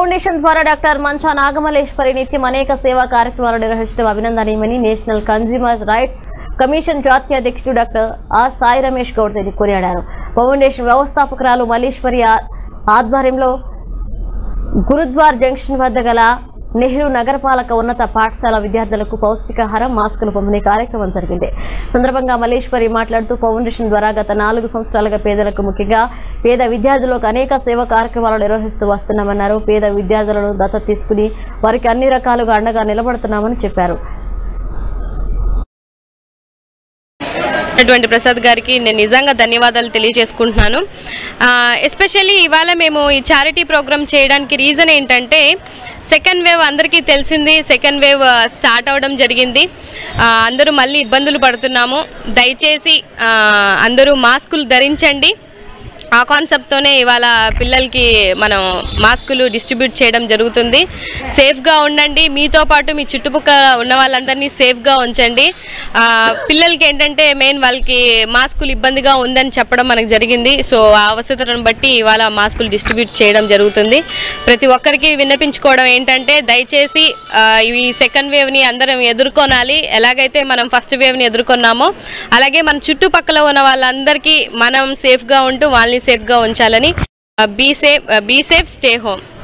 foundation ద్వారా doctor మంచా నాగమల్లేశ్వరి నిత్యం అనేక సేవా కార్యక్రమాలు నిర్వహించడం అభినందనీయమని నేషనల్ కన్జ్యూమర్స్ రైట్స్ కమిషన్ జాతీయ అధ్యక్షుడు డాక్టర్ ఆర్ సాయి రమేష్ గౌడ్ రెడ్డి కొనియాడారు ఫౌండేషన్ వ్యవస్థాపకురాలు మల్లేశ్వరి ఆ- ఆధ్వర్యంలో గురుద్వార్ జంక్షన్ వద్ద గల నెహ్రూ నగరపాలక ఉన్నత పాఠశాల విద్యార్థులకు పౌష్టికాహారం మాస్కులు పంపిణీ కార్యక్రమం జరిగింది సందర్భంగా మల్లేశ్వరి మాట్లాడుతూ ఫౌండేషన్ ద్వారా గత నాలుగు సంవత్సరాలుగా పేదలకు ముఖ్యంగా పేద విద్యార్థులకు అనేక సేవా కార్యక్రమాలు నిర్వహిస్తూ వస్తున్నామన్నారు పేద విద్యార్థులను దత్తత తీసుకుని వారికి అన్ని రకాలుగా అండగా నిలబడుతున్నామని చెప్పారు అటువంటి ప్రసాద్ గారికి నేను నిజంగా ధన్యవాదాలు తెలియజేసుకుంటున్నాను ఎస్పెషల్లీ ఇవాళ మేము ఈ చారిటీ ప్రోగ్రామ్ చేయడానికి రీజన్ ఏంటంటే సెకండ్ వేవ్ అందరికీ తెలిసింది సెకండ్ వేవ్ స్టార్ట్ అవ్వడం జరిగింది ఆ, అందరూ మళ్ళీ ఇబ్బందులు పడుతున్నాము దయచేసి ఆ, అందరూ మాస్కులు ధరించండి ఆ కాన్సెప్ట్తోనే ఇవాళ పిల్లలకి మనం మాస్కులు డిస్ట్రిబ్యూట్ చేయడం జరుగుతుంది సేఫ్గా ఉండండి మీతో పాటు మీ చుట్టుపక్కల ఉన్న వాళ్ళందరినీ సేఫ్గా ఉంచండి ఆ, పిల్లలకి ఏంటంటే మెయిన్ వాళ్ళకి మాస్కులు ఇబ్బందిగా ఉందని చెప్పడం మనకు జరిగింది సో ఆ అవసరతను బట్టి ఇవాళ మాస్కులు డిస్ట్రిబ్యూట్ చేయడం జరుగుతుంది ప్రతి ఒక్కరికి విన్నపించుకోవడం ఏంటంటే దయచేసి ఆ, ఈ సెకండ్ వేవ్ని అందరం ఎదుర్కొనాలి ఎలాగైతే మనం ఫస్ట్ వేవ్ని ఎదుర్కొన్నామో అలాగే మన చుట్టుపక్కల ఉన్న వాళ్ళందరికీ మనం సేఫ్గా ఉంటూ వాళ్ళని సేఫ్గా ఉంచాలని be safe be safe stay home